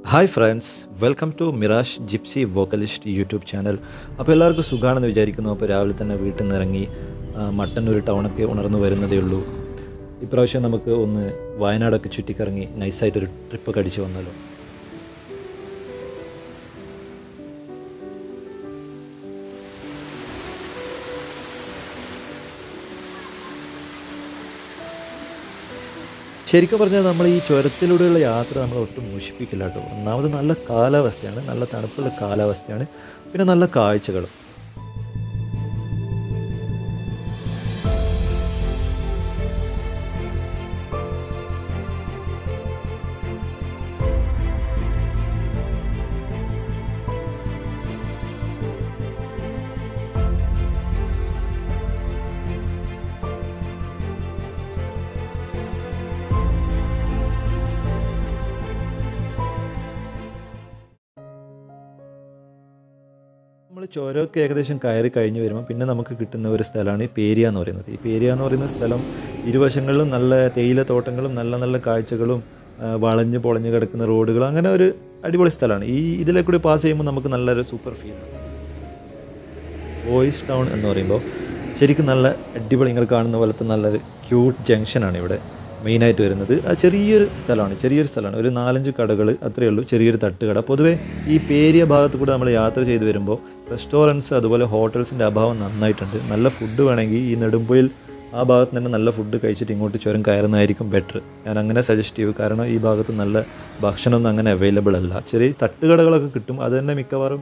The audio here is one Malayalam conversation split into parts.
hi friends welcome to Mirage Gypsy vocalist YouTube channel അപ്പോൾ എല്ലാവർക്കും സുഖമാണെന്ന് വിചാരിക്കുന്നു അപ്പോൾ രാവിലെ തന്നെ വീട്ടിൽ നിന്ന് ഇറങ്ങി ആ, മട്ടന്നൂർ ടൗണൊക്കെ ഉണർന്നു വരുന്നതേ ഉള്ളൂ ഇപ്രാവശ്യം നമുക്ക് ഒന്ന് വയനാടൊക്കെ ചുറ്റിക്കറങ്ങി നൈസായിട്ടൊരു ട്രിപ്പൊക്കെ അടിച്ച് വന്നാലോ ശരിക്കും പറഞ്ഞാൽ നമ്മൾ ഈ ചുരത്തിലൂടെയുള്ള യാത്ര നമ്മൾ ഒട്ടും മോഷിപ്പിക്കില്ല കേട്ടോ ഒന്നാമത് നല്ല കാലാവസ്ഥയാണ് നല്ല തണുപ്പുള്ള കാലാവസ്ഥയാണ് പിന്നെ നല്ല കാഴ്ചകളും നമ്മൾ ചുരമൊക്കെ ഏകദേശം കയറി കഴിഞ്ഞ് വരുമ്പോൾ പിന്നെ നമുക്ക് കിട്ടുന്ന ഒരു സ്ഥലമാണ് ഈ പേരിയ എന്ന് പറയുന്നത് ഈ പേരിയ എന്ന് പറയുന്ന സ്ഥലം ഇരുവശങ്ങളിലും നല്ല തേയില തോട്ടങ്ങളും നല്ല നല്ല കാഴ്ചകളും ആ, വളഞ്ഞ് പൊളഞ്ഞ് കിടക്കുന്ന റോഡുകളും അങ്ങനെ ഒരു അടിപൊളി സ്ഥലമാണ് ഈ ഇതിലെ കൂടി പാസ് ചെയ്യുമ്പോൾ നമുക്ക് നല്ലൊരു സൂപ്പർ ഫീൽ ബോയ്സ് ടൗൺ എന്ന് പറയുമ്പോൾ ശരിക്കും നല്ല അടിപൊളി നിങ്ങൾ കാണുന്ന പോലത്തെ നല്ലൊരു ക്യൂട്ട് ജംഗ്ഷനാണ് ഇവിടെ മെയിനായിട്ട് വരുന്നത് ആ ചെറിയൊരു സ്ഥലമാണ് ചെറിയൊരു സ്ഥലമാണ് ഒരു നാലഞ്ച് കടകൾ അത്രയേ ഉള്ളൂ ചെറിയൊരു തട്ടുകട പൊതുവേ ഈ പേരിയ ഭാഗത്ത് കൂടെ നമ്മൾ യാത്ര ചെയ്ത് വരുമ്പോൾ റെസ്റ്റോറൻറ്റ്സ് അതുപോലെ ഹോട്ടൽസിൻ്റെ അഭാവം നന്നായിട്ടുണ്ട് നല്ല ഫുഡ് വേണമെങ്കിൽ ഈ നെടുമ്പൊയിൽ ആ ഭാഗത്ത് തന്നെ നല്ല ഫുഡ് കഴിച്ചിട്ട് ഇങ്ങോട്ട് ചുരം കയറുന്നതായിരിക്കും ബെറ്റർ ഞാൻ അങ്ങനെ സജസ്റ്റ് ചെയ്യും കാരണം ഈ ഭാഗത്ത് നല്ല ഭക്ഷണമൊന്നും അങ്ങനെ അവൈലബിൾ അല്ല ചെറിയ തട്ടുകടകളൊക്കെ കിട്ടും അത് തന്നെ മിക്കവാറും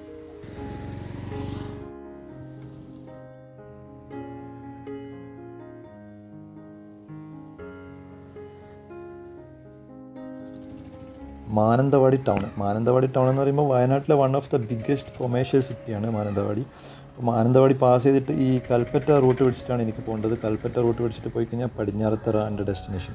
മാനന്തവാടി ടൗൺ മാനന്തവാടി ടൗൺ എന്ന് പറയുമ്പോൾ വയനാട്ടിലെ one of the biggest commercial സിറ്റിയാണ് മാനന്തവാടി അപ്പോൾ മാനന്തവാടി പാസ് ചെയ്തിട്ട് ഈ കൽപ്പറ്റ റൂട്ട് പിടിച്ചിട്ടാണ് എനിക്ക് പോകേണ്ടത് കൽപ്പറ്റ റൂട്ട് പിടിച്ചിട്ട് പോയി കഴിഞ്ഞാൽ പടിഞ്ഞാറത്തറ എൻ്റെ ഡെസ്റ്റിനേഷൻ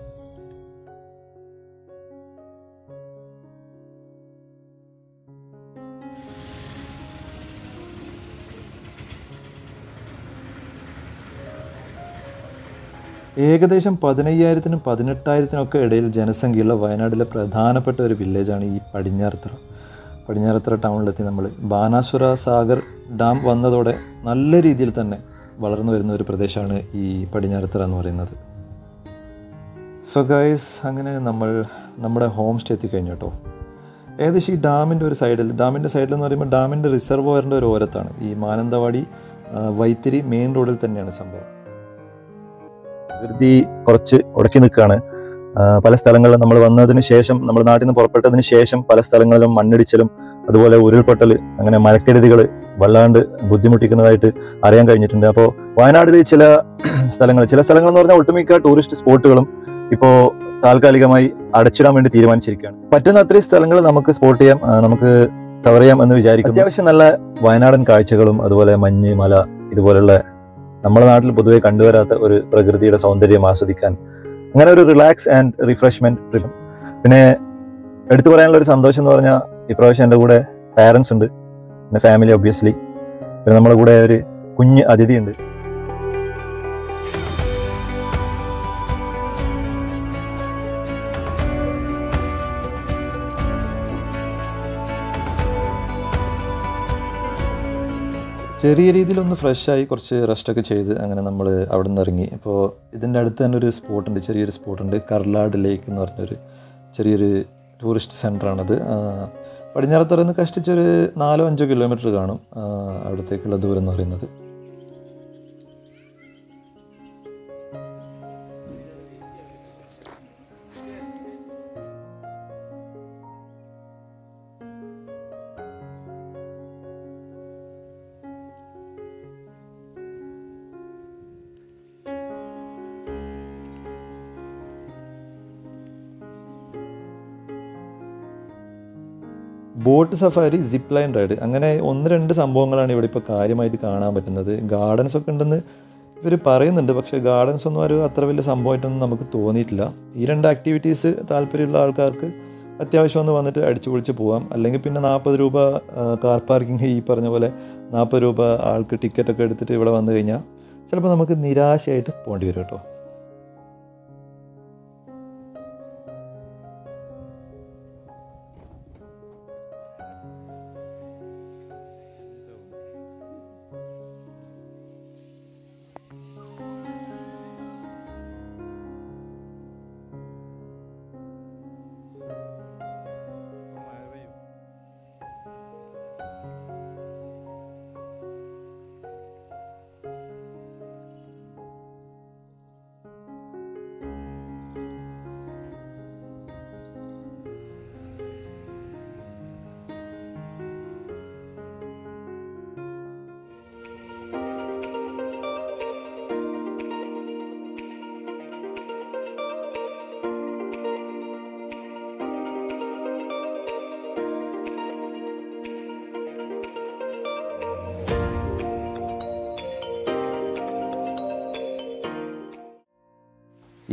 ഏകദേശം പതിനയ്യായിരത്തിനും പതിനെട്ടായിരത്തിനൊക്കെ ഇടയിൽ ജനസംഖ്യയുള്ള വയനാട്ടിലെ പ്രധാനപ്പെട്ട ഒരു വില്ലേജാണ് ഈ പടിഞ്ഞാറത്തറ പടിഞ്ഞാറത്തറ ടൗണിലെത്തി നമ്മൾ ബാനാസുര സാഗർ ഡാം വന്നതോടെ നല്ല രീതിയിൽ തന്നെ വളർന്നു വരുന്ന ഒരു പ്രദേശമാണ് ഈ പടിഞ്ഞാറത്തറ എന്ന് പറയുന്നത് സോ ഗൈസ് അങ്ങനെ നമ്മൾ നമ്മുടെ ഹോം സ്റ്റേ എത്തിക്കഴിഞ്ഞു കേട്ടോ ഏകദേശം ഈ ഡാമിൻ്റെ ഒരു സൈഡിൽ ഡാമിൻ്റെ സൈഡിൽ എന്ന് പറയുമ്പോൾ ഡാമിൻ്റെ റിസർവോയറിൻ്റെ ഒരു ഓരത്താണ് ഈ മാനന്തവാടി ആ, വൈത്തിരി മെയിൻ റോഡിൽ തന്നെയാണ് സംഭവം പ്രകൃതി കുറച്ച് ഉടക്കി നിൽക്കുകയാണ് പല സ്ഥലങ്ങളിലും നമ്മൾ വന്നതിന് ശേഷം നമ്മൾ നാട്ടിൽ നിന്ന് പുറപ്പെട്ടതിന് ശേഷം പല സ്ഥലങ്ങളിലും മണ്ണിടിച്ചിലും അതുപോലെ ഉരുൾപൊട്ടൽ അങ്ങനെ മഴക്കെടുതികൾ വല്ലാണ്ട് ബുദ്ധിമുട്ടിക്കുന്നതായിട്ട് അറിയാൻ കഴിഞ്ഞിട്ടുണ്ട് അപ്പോൾ വയനാട്ടിൽ ചില സ്ഥലങ്ങൾ ചില സ്ഥലങ്ങൾ എന്ന് പറഞ്ഞാൽ ഒട്ടുമിക്ക ടൂറിസ്റ്റ് സ്പോട്ടുകളും ഇപ്പോൾ താൽക്കാലികമായി അടച്ചിടാൻ വേണ്ടി തീരുമാനിച്ചിരിക്കുകയാണ് പറ്റുന്ന അത്രയും സ്ഥലങ്ങൾ നമുക്ക് സ്പോട്ട് ചെയ്യാം ആ, നമുക്ക് കവർ ചെയ്യാം എന്ന് വിചാരിക്കുന്നു അത്യാവശ്യം നല്ല വയനാടൻ കാഴ്ചകളും അതുപോലെ മഞ്ഞ് മല ഇതുപോലുള്ള നമ്മുടെ നാട്ടിൽ പൊതുവെ കണ്ടുവരാത്ത ഒരു പ്രകൃതിയുടെ സൗന്ദര്യം ആസ്വദിക്കാൻ അങ്ങനെ ഒരു റിലാക്സ് ആൻഡ് റിഫ്രഷ്മെന്റ് ട്രിപ്പ് പിന്നെ എടുത്തു പറയാനുള്ള ഒരു സന്തോഷം എന്ന് പറഞ്ഞാൽ ഇപ്രാവശ്യം എൻ്റെ കൂടെ പാരൻസ് ഉണ്ട് പിന്നെ ഫാമിലി ഒബ്വിയസ്ലി പിന്നെ നമ്മുടെ കൂടെ ഒരു കുഞ്ഞ് അതിഥി ഉണ്ട് ചെറിയ രീതിയിലൊന്ന് ഫ്രഷായി കുറച്ച് റെസ്റ്റൊക്കെ ചെയ്ത് അങ്ങനെ നമ്മൾ അവിടെ നിന്ന് ഇറങ്ങി അപ്പോൾ ഇതിൻ്റെ അടുത്ത് തന്നെ ഒരു സ്പോട്ടുണ്ട് ചെറിയൊരു സ്പോട്ടുണ്ട് കർലാട് ലേക്ക് എന്ന് പറഞ്ഞൊരു ചെറിയൊരു ടൂറിസ്റ്റ് സെൻ്ററാണത് പടിഞ്ഞാറത്തറ നിന്ന് കഷ്ടിച്ചൊരു നാലോ അഞ്ചോ കിലോമീറ്റർ കാണും ആ, അവിടത്തേക്കുള്ള ദൂരം എന്ന് പറയുന്നത് boat safari zip line ride അങ്ങനെ ഒന്ന് രണ്ട് സംഭവങ്ങളാണ് ഇവിടെ ഇപ്പോൾ കാര്യമായിട്ട് കാണാൻ പറ്റുന്നത് ഗാർഡൻസ് ഒക്കെ ഉണ്ടെന്ന് ഇവർ പറയുന്നുണ്ട് പക്ഷേ ഗാർഡൻസ് ഒന്നും ഒരു അത്ര വലിയ സംഭവമായിട്ടൊന്നും നമുക്ക് തോന്നിയിട്ടില്ല ഈ രണ്ട് ആക്ടിവിറ്റീസ് താല്പര്യമുള്ള ആൾക്കാർക്ക് അത്യാവശ്യം ഒന്ന് വന്നിട്ട് അടിച്ചു പൊളിച്ച് പോവാം അല്ലെങ്കിൽ പിന്നെ നാൽപ്പത് രൂപ കാർ പാർക്കിംഗ് ഈ പറഞ്ഞ പോലെ നാൽപ്പത് രൂപ ആൾക്ക് ടിക്കറ്റൊക്കെ എടുത്തിട്ട് ഇവിടെ വന്നു കഴിഞ്ഞാൽ ചിലപ്പോൾ നമുക്ക് നിരാശയായിട്ട് പോകേണ്ടി വരും കേട്ടോ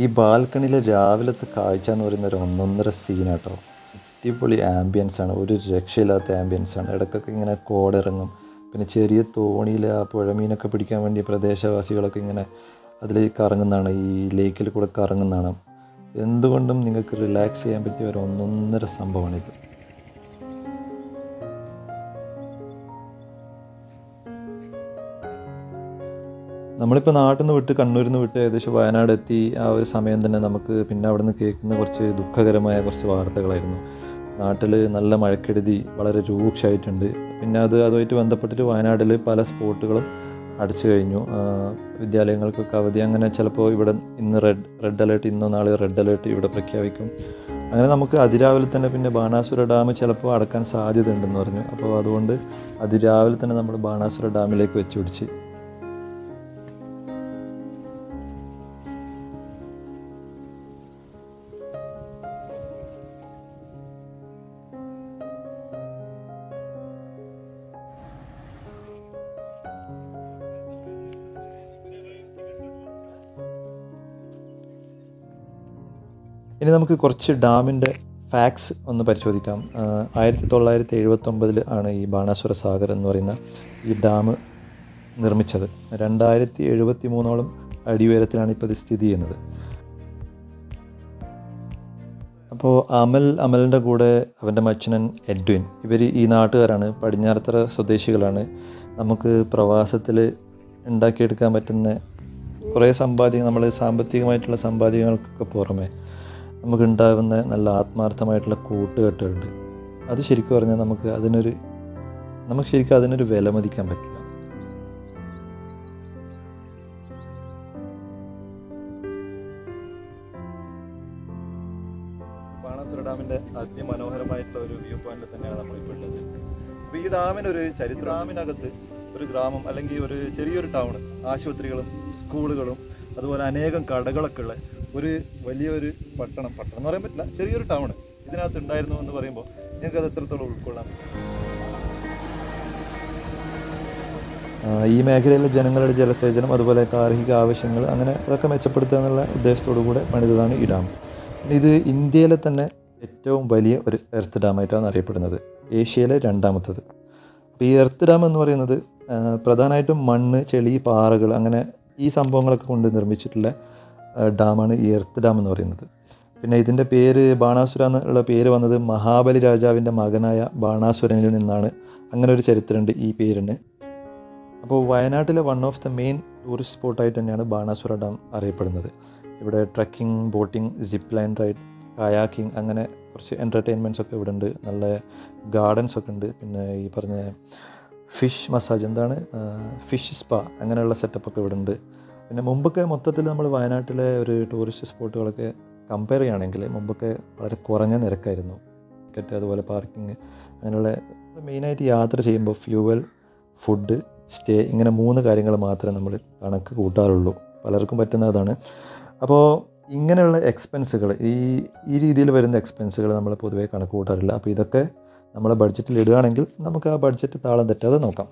ഈ ബാൽക്കണിയിലെ രാവിലത്തെ കാഴ്ച എന്ന് പറയുന്ന ഒരു ഒന്നൊന്നര സീനാട്ടോ അടിപൊളി ആംബിയൻസ് ആണ് ഒരു രക്ഷയില്ലാത്ത ആംബിയൻസ് ആണ് ഇടയ്ക്കൊക്കെ ഇങ്ങനെ കോടിറങ്ങും പിന്നെ ചെറിയ തോണിയിൽ ആ പുഴമീനൊക്കെ പിടിക്കാൻ വേണ്ടി പ്രദേശവാസികളൊക്കെ ഇങ്ങനെ അതിൽ കറങ്ങുന്നതാണ് ഈ ലേക്കിൽ കൂടെ കറങ്ങുന്നതാണ് എന്തുകൊണ്ടും നിങ്ങൾക്ക് റിലാക്സ് ചെയ്യാൻ പറ്റിയ ഒരു ഒന്നൊന്നര സംഭവമാണിത് നമ്മളിപ്പോൾ നാട്ടിൽ നിന്ന് വിട്ട് കണ്ണൂരിൽ നിന്ന് വിട്ട് ഏകദേശം വയനാട് എത്തി ആ ഒരു സമയം തന്നെ നമുക്ക് പിന്നെ അവിടെ നിന്ന് കേൾക്കുന്ന കുറച്ച് ദുഃഖകരമായ കുറച്ച് വാർത്തകളായിരുന്നു നാട്ടിൽ നല്ല മഴക്കെടുതി വളരെ രൂക്ഷമായിട്ടുണ്ട് പിന്നെ അത് അതുമായിട്ട് ബന്ധപ്പെട്ടിട്ട് വയനാട്ടിൽ പല സ്പോട്ടുകളും അടച്ചു കഴിഞ്ഞു ആ, വിദ്യാലയങ്ങൾക്കൊക്കെ അവധി അങ്ങനെ ചിലപ്പോൾ ഇവിടെ ഇന്ന് റെഡ് റെഡ് അലേർട്ട് ഇന്നോ നാളെ റെഡ് അലേർട്ട് ഇവിടെ പ്രഖ്യാപിക്കും അങ്ങനെ നമുക്ക് അതിരാവിലെ തന്നെ പിന്നെ ബാണാസുര ഡാം ചിലപ്പോൾ അടക്കാൻ സാധ്യത ഉണ്ടെന്ന് പറഞ്ഞു അപ്പോൾ അതുകൊണ്ട് അതിരാവിലെ തന്നെ നമ്മൾ ബാണാസുര ഡാമിലേക്ക് വെച്ച് പിടിച്ച് ഇനി നമുക്ക് കുറച്ച് ഡാമിൻ്റെ ഫാക്സ് ഒന്ന് പരിശോധിക്കാം ആയിരത്തി തൊള്ളായിരത്തി എഴുപത്തൊമ്പതിൽ ആണ് ഈ ബാണാസുര സാഗർ എന്ന് പറയുന്ന ഈ ഡാം നിർമ്മിച്ചത് രണ്ടായിരത്തി എഴുപത്തി മൂന്നോളം അടി ഉയരത്തിലാണ് ഇപ്പോൾ ഇത് സ്ഥിതി ചെയ്യുന്നത് അപ്പോൾ അമൽ അമലിൻ്റെ കൂടെ അവൻ്റെ മച്ചനൻ എഡ്വിൻ ഇവർ ഈ നാട്ടുകാരാണ് പടിഞ്ഞാറത്തറ സ്വദേശികളാണ് നമുക്ക് പ്രവാസത്തിൽ ഉണ്ടാക്കിയെടുക്കാൻ പറ്റുന്ന കുറേ സമ്പാദ്യം നമ്മൾ സാമ്പത്തികമായിട്ടുള്ള സമ്പാദ്യങ്ങൾക്കൊക്കെ പുറമെ നമുക്കുണ്ടാകുന്ന നല്ല ആത്മാർത്ഥമായിട്ടുള്ള കൂട്ടുകെട്ടുകളുണ്ട് അത് ശരിക്കും പറഞ്ഞാൽ നമുക്ക് അതിനൊരു നമുക്ക് ശരിക്കും അതിനൊരു വില മതിക്കാൻ പറ്റില്ല ബാണാസുര ഡാമിന്റെ അതിമനോഹരമായിട്ടുള്ള ഒരു വ്യൂ പോയിന്റിൽ തന്നെയാണ് നമ്മളിപ്പോൾ ഉള്ളത് അപ്പോൾ ഈ ഡാമിനൊരു ചരിത്ര ഡാമിനകത്ത് ഒരു ഗ്രാമം അല്ലെങ്കിൽ ഒരു ചെറിയൊരു ടൗൺ ആശുപത്രികളും സ്കൂളുകളും അതുപോലെ അനേകം കടകളൊക്കെ ഉള്ള ഒരു വലിയൊരു പട്ടണം പട്ടണം എന്ന് പറയാൻ പറ്റില്ല ചെറിയൊരു ടൗൺ ഇതിനകത്ത് ഉണ്ടായിരുന്നു എന്ന് പറയുമ്പോൾ നിങ്ങൾക്ക് അത് എത്രത്തോളം ഉൾക്കൊള്ളാൻ പറ്റും ആ, ഈ മേഖലയിലെ ജനങ്ങളുടെ ജലസേചനം അതുപോലെ കാർഷിക ആവശ്യങ്ങൾ അങ്ങനെ അതൊക്കെ മെച്ചപ്പെടുത്തുക എന്നുള്ള ഉദ്ദേശത്തോടു കൂടെ പണിതതാണ് ഈ ഡാം പിന്നെ ഇത് ഇന്ത്യയിലെ തന്നെ ഏറ്റവും വലിയ ഒരു എർത്ത് ഡാമായിട്ടാണ് അറിയപ്പെടുന്നത് ഏഷ്യയിലെ രണ്ടാമത്തത് അപ്പോൾ ഈ എർത്ത് ഡാം എന്ന് പറയുന്നത് ആ, പ്രധാനമായിട്ടും മണ്ണ് ചെളി പാറകൾ അങ്ങനെ ഈ സംഭവങ്ങളൊക്കെ കൊണ്ട് നിർമ്മിച്ചിട്ടുള്ള ആ, ഡാമാണ് ഈ എർത്ത് ഡാം എന്ന് പറയുന്നത് പിന്നെ ഇതിൻ്റെ പേര് ബാണാസുര എന്നുള്ള പേര് വന്നത് മഹാബലി രാജാവിൻ്റെ മകനായ ബാണാസുരനിൽ നിന്നാണ് അങ്ങനെ ഒരു ചരിത്രമുണ്ട് ഈ പേരിന് അപ്പോൾ വയനാട്ടിലെ one of the main tourist സ്പോട്ടായിട്ട് തന്നെയാണ് ബാണാസുര ഡാം അറിയപ്പെടുന്നത് ഇവിടെ trekking boating zip line ride kayaking അങ്ങനെ കുറച്ച് എൻ്റർടൈൻമെൻറ്റ്സ് ഒക്കെ ഇവിടെ ഉണ്ട് നല്ല ഗാർഡൻസ് ഒക്കെ ഉണ്ട് പിന്നെ ഈ പറഞ്ഞ ഫിഷ് മസാജ് എന്താണ് ഫിഷ് സ്പാ അങ്ങനെയുള്ള സെറ്റപ്പ് ഒക്കെ ഇവിടെ ഉണ്ട് പിന്നെ മുമ്പൊക്കെ മൊത്തത്തിൽ നമ്മൾ വയനാട്ടിലെ ഒരു ടൂറിസ്റ്റ് സ്പോട്ടുകളൊക്കെ കമ്പയർ ചെയ്യുകയാണെങ്കിൽ മുമ്പൊക്കെ വളരെ കുറഞ്ഞ നിരക്കായിരുന്നു ടിക്കറ്റ് അതുപോലെ പാർക്കിംഗ് അങ്ങനെയുള്ള മെയിനായിട്ട് യാത്ര ചെയ്യുമ്പോൾ ഫ്യൂവൽ ഫുഡ് സ്റ്റേ ഇങ്ങനെ മൂന്ന് കാര്യങ്ങൾ മാത്രമേ നമ്മൾ കണക്ക് കൂട്ടാറുള്ളൂ പലർക്കും പറ്റുന്നതാണ് അപ്പോൾ ഇങ്ങനെയുള്ള എക്സ്പെൻസുകൾ ഈ ഈ രീതിയിൽ വരുന്ന എക്സ്പെൻസുകൾ നമ്മൾ പൊതുവേ കണക്ക് കൂട്ടാറില്ല അപ്പോൾ ഇതൊക്കെ നമ്മളെ ബഡ്ജറ്റിൽ ഇടുകയാണെങ്കിൽ നമുക്ക് ആ ബഡ്ജറ്റ് താളം തെറ്റാതെ നോക്കാം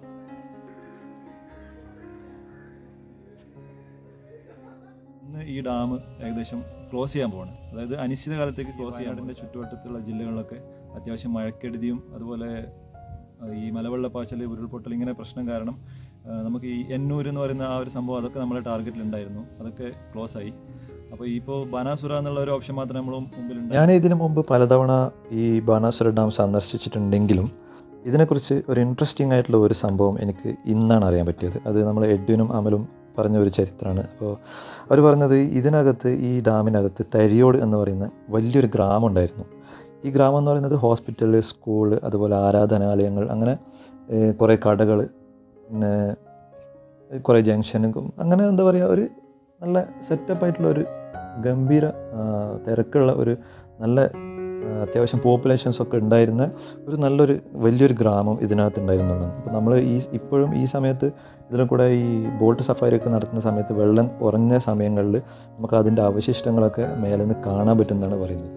ഇന്ന് ഈ ഡാം ഏകദേശം ക്ലോസ് ചെയ്യാൻ പോവാണ് അതായത് അനിശ്ചിത കാലത്തേക്ക് ക്ലോസ് ചെയ്യാണ്ടിൻ്റെ ചുറ്റുവട്ടത്തുള്ള ജില്ലകളിലൊക്കെ അത്യാവശ്യം മഴക്കെടുതിയും അതുപോലെ ആ, ഈ മലവെള്ളപ്പാച്ചൽ ഉരുൾപൊട്ടൽ ഇങ്ങനെ പ്രശ്നം കാരണം ആ, നമുക്ക് ഈ എന്നൂർ എന്ന് പറയുന്ന ആ ഒരു സംഭവം അതൊക്കെ നമ്മുടെ ടാർഗറ്റിലുണ്ടായിരുന്നു അതൊക്കെ ക്ലോസ് ആയി അപ്പോൾ ഇപ്പോൾ ബാനാസുര എന്നുള്ള ഒരു ഓപ്ഷൻ മാത്രമേ നമ്മൾ മുമ്പിലുണ്ട് ഞാൻ ഇതിനു മുമ്പ് പലതവണ ഈ ബാനാസുര ഡാം സന്ദർശിച്ചിട്ടുണ്ടെങ്കിലും ഇതിനെക്കുറിച്ച് ഒരു ഇൻട്രസ്റ്റിംഗ് ആയിട്ടുള്ള ഒരു സംഭവം എനിക്ക് ഇന്നാണ് അറിയാൻ പറ്റിയത് അത് നമ്മൾ എഡ്വിനും അമലും പറഞ്ഞ ഒരു ചരിത്രമാണ് അപ്പോൾ അവർ പറഞ്ഞത് ഇതിനകത്ത് ഈ ഡാമിനകത്ത് തരിയോട് എന്ന് പറയുന്ന വലിയൊരു ഗ്രാമം ഉണ്ടായിരുന്നു ഈ ഗ്രാമം എന്ന് പറയുന്നത് ഹോസ്പിറ്റൽ സ്കൂൾ അതുപോലെ ആരാധനാലയങ്ങൾ അങ്ങനെ ഏഹ്, കുറേ കടകൾ പിന്നെ കുറേ ജംഗ്ഷനും അങ്ങനെ എന്താ പറയുക ഒരു നല്ല സെറ്റപ്പ് ആയിട്ടുള്ള ഒരു ഗംഭീര ആ, തിരക്കുള്ള ഒരു നല്ല ആ, അത്യാവശ്യം പോപ്പുലേഷൻസ് ഒക്കെ ഉണ്ടായിരുന്ന ഒരു നല്ലൊരു വലിയൊരു ഗ്രാമം ഇതിനകത്ത് ഉണ്ടായിരുന്നുള്ളതാണ് അപ്പോൾ നമ്മൾ ഈ ഇപ്പോഴും ഈ സമയത്ത് ഇതിൽ കൂടെ ഈ ബോട്ട് സഫാരി ഒക്കെ നടത്തുന്ന സമയത്ത് വെള്ളം കുറഞ്ഞ സമയങ്ങളിൽ നമുക്ക് അതിൻ്റെ അവശിഷ്ടങ്ങളൊക്കെ മേലെ നിന്ന് കാണാൻ പറ്റുമെന്നാണ് പറയുന്നത്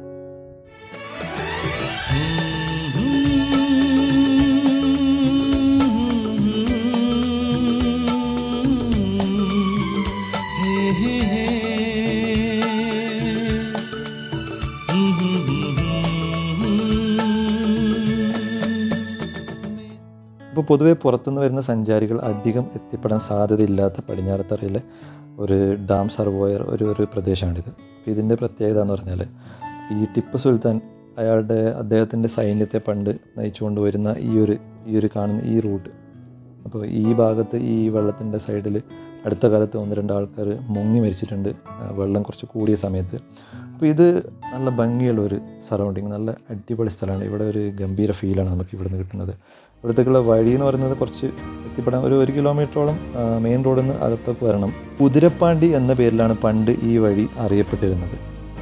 അപ്പോൾ പൊതുവേ പുറത്തുനിന്ന് വരുന്ന സഞ്ചാരികൾ അധികം എത്തിപ്പെടാൻ സാധ്യതയില്ലാത്ത പടിഞ്ഞാറത്തറയിലെ ഒരു ഡാം സർവോയർ ഒരു ഒരു പ്രദേശമാണിത് അപ്പോൾ ഇതിൻ്റെ പ്രത്യേകത എന്ന് പറഞ്ഞാൽ ഈ ടിപ്പു സുൽത്താൻ അയാളുടെ അദ്ദേഹത്തിൻ്റെ സൈന്യത്തെ പണ്ട് നയിച്ചുകൊണ്ട് വരുന്ന ഈ ഒരു ഈ ഒരു കാണുന്ന ഈ റൂട്ട് അപ്പോൾ ഈ ഭാഗത്ത് ഈ വെള്ളത്തിൻ്റെ സൈഡിൽ അടുത്ത കാലത്ത് ഒന്ന് രണ്ട് ആൾക്കാർ മുങ്ങി മരിച്ചിട്ടുണ്ട് ആ, വെള്ളം കുറച്ച് കൂടിയ സമയത്ത് അപ്പോൾ ഇത് നല്ല ഭംഗിയുള്ള ഒരു സറൗണ്ടിങ് നല്ല അടിപൊളി സ്ഥലമാണ് ഇവിടെ ഒരു ഗംഭീര ഫീലാണ് നമുക്ക് ഇവിടുന്ന് കിട്ടുന്നത് ഇവിടത്തേക്കുള്ള വഴി എന്ന് പറയുന്നത് കുറച്ച് എത്തിപ്പെടാൻ ഒരു ഒരു കിലോമീറ്ററോളം മെയിൻ റോഡിൽ നിന്ന് അകത്തേക്ക് വരണം കുതിരപ്പാണ്ടി എന്ന പേരിലാണ് പണ്ട് ഈ വഴി അറിയപ്പെട്ടിരുന്നത്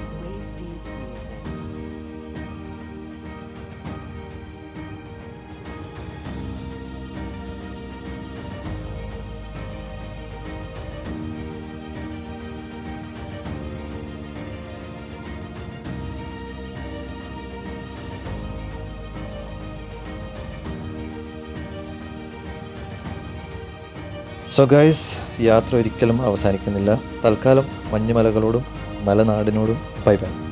സോ ഗൈസ് യാത്ര ഒരിക്കലും അവസാനിക്കുന്നില്ല തൽക്കാലം മഞ്ഞുമലകളോടും മലനാടിനോടും ബൈ ബൈ